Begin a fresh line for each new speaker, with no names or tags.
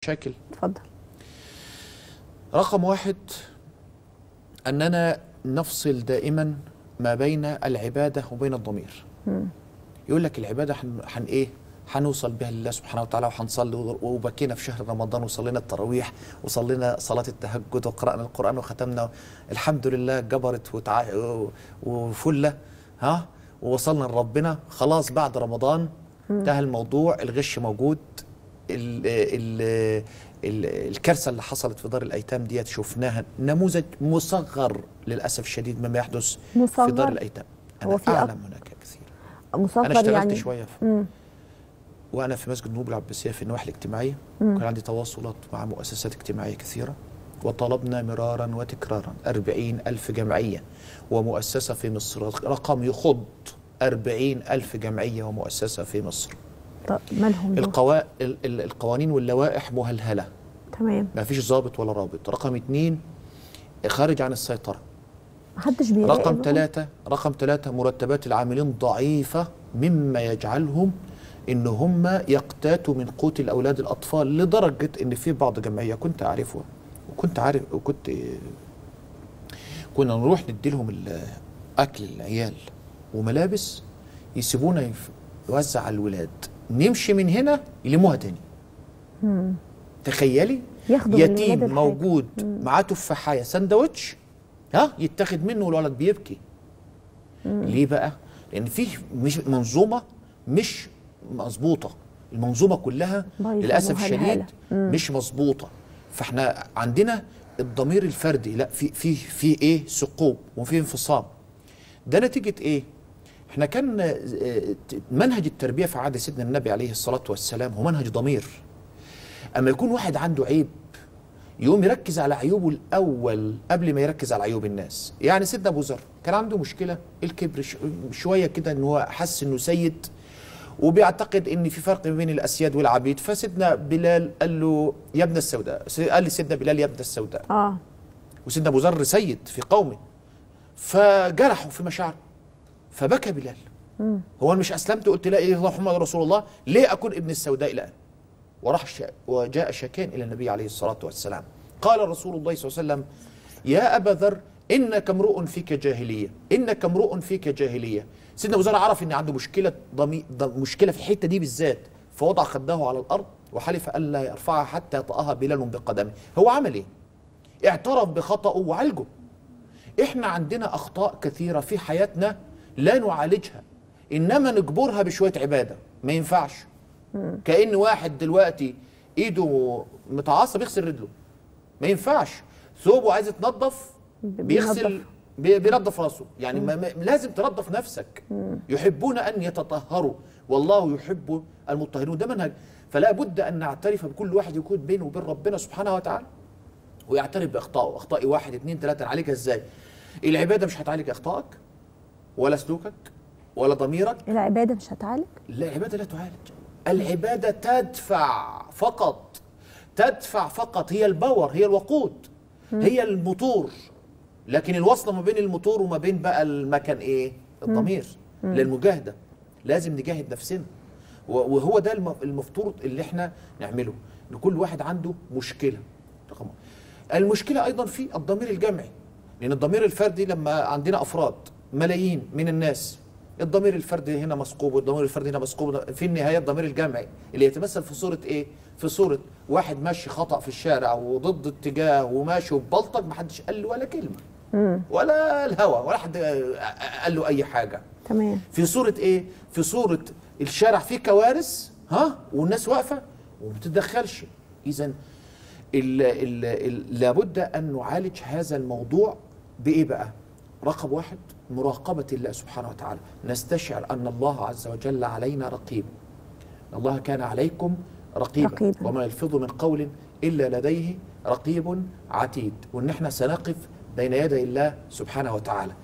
مشاكل
اتفضل
رقم واحد أننا نفصل دائما ما بين العبادة وبين الضمير يقول لك العبادة حن, حن إيه هنوصل بها لله سبحانه وتعالى وهنصلي وبكينا في شهر رمضان وصلينا التراويح وصلينا صلاة التهجد وقرأنا القرآن وختمنا الحمد لله جبرت وتع... وفلة ها ووصلنا لربنا خلاص بعد رمضان انتهى الموضوع الغش موجود ال ال ال الكارثه اللي حصلت في دار الايتام ديت شفناها نموذج مصغر للاسف الشديد مما يحدث في
مصغر؟
دار الايتام
هو
انا
في أك-
اعلم هناك كثير
مصغر
انا اشتغلت
يعني
شويه في
مم.
وانا في مسجد نوب العباسيه في النواحي الاجتماعيه كان عندي تواصلات مع مؤسسات اجتماعيه كثيره وطلبنا مرارا وتكرارا أربعين ألف جمعية ومؤسسة في مصر رقم يخض أربعين ألف جمعية ومؤسسة في مصر
طب مالهم دول؟
القوا... ال- ال- القوانين واللوائح مهلهلة
تمام
ما فيش ضابط ولا رابط رقم اتنين خارج عن السيطرة
محدش بيراقب
رقم ثلاثة رقم ثلاثة مرتبات العاملين ضعيفة مما يجعلهم ان هم يقتاتوا من قوت الاولاد الاطفال لدرجة ان في بعض جمعية كنت اعرفها وكنت عارف وكنت كنا نروح ندي لهم اكل العيال وملابس يسيبونا يف- يوزع على الولاد نمشي من هنا يلموها تاني تخيلي
ياخدوا من الولاد
يتيم
الحاجة.
موجود معاه تفاحية سندوتش ها يتاخد منه والولد بيبكي ليه بقى؟ لأن فيه مش منظومة مش مظبوطة المنظومة كلها
بايظة
للأسف
ومهلهلة.
الشديد مش مظبوطة فاحنا عندنا الضمير الفردي لا في في في ايه ثقوب وفي انفصام ده نتيجة ايه؟ احنا كان آه، ت- منهج التربية في عهد سيدنا النبي عليه الصلاة والسلام هو منهج ضمير اما يكون واحد عنده عيب يقوم يركز على عيوبه الاول قبل ما يركز على عيوب الناس يعني سيدنا ابو ذر كان عنده مشكله الكبر ش- شويه كده ان هو حس انه سيد وبيعتقد ان في فرق بين الاسياد والعبيد فسيدنا بلال قال له يا ابن السوداء س- قال لسيدنا بلال يا ابن السوداء
اه
وسيدنا ابو ذر سيد في قومه فجرحوا في مشاعره فبكى بلال هو انا مش اسلمت قلت لا اله الا الله محمد رسول الله ليه اكون ابن السوداء الان وراح شا وجاء شاكين الى النبي عليه الصلاه والسلام قال رسول الله صلى الله عليه وسلم يا ابا ذر انك امرؤ فيك جاهليه انك امرؤ فيك جاهليه سيدنا ابو ذر عرف ان عنده مشكله ضمي... ض- مشكله في الحته دي بالذات فوضع خده على الارض وحلف الا يرفعها حتى يطأها بلال بقدمه هو عمل ايه اعترف بخطأه وعالجه احنا عندنا اخطاء كثيره في حياتنا لا نعالجها انما نجبرها بشويه عباده ما ينفعش كأن واحد دلوقتي ايده متعصب يغسل رجله ما ينفعش ثوبه عايز يتنظف بيغسل
بينظف.
بي- بينظف راسه يعني ما ما لازم تنظف نفسك يحبون ان يتطهروا والله يحب المطهرون ده منهج فلا بد ان نعترف بكل واحد يكون بينه وبين ربنا سبحانه وتعالى ويعترف باخطائه اخطائي واحد اثنين ثلاثه نعالجها ازاي العباده مش هتعالج اخطائك ولا سلوكك ولا ضميرك
العباده مش هتعالج
لا العبادة لا تعالج العبادة تدفع فقط تدفع فقط هي الباور هي الوقود هي الموتور لكن الوصلة ما بين الموتور وما بين بقى المكن ايه الضمير للمجاهدة لازم نجاهد نفسنا و- وهو ده الم- المفترض اللي احنا نعمله ان كل واحد عنده مشكلة رقم واحد. المشكلة ايضا في الضمير الجمعي لان الضمير الفردي لما عندنا افراد ملايين من الناس الضمير الفردي هنا مسقوب والضمير الفردي هنا مسقوب في النهايه الضمير الجمعي اللي يتمثل في صوره ايه؟ في صوره واحد ماشي خطا في الشارع وضد اتجاه وماشي وبلطج محدش قال له ولا كلمه ولا الهوى ولا حد قال له اي حاجه
تمام
في صورة ايه؟ في صورة الشارع فيه كوارث ها والناس واقفة وما بتتدخلش اذا ال ال ال لابد ان نعالج هذا الموضوع بايه بقى؟ رقم واحد مراقبة الله سبحانه وتعالى نستشعر ان الله عز وجل علينا رقيب الله كان عليكم رقيبا,
رقيباً.
وما يلفظ من قول الا لديه رقيب عتيد وان احنا سنقف بين يدي الله سبحانه وتعالى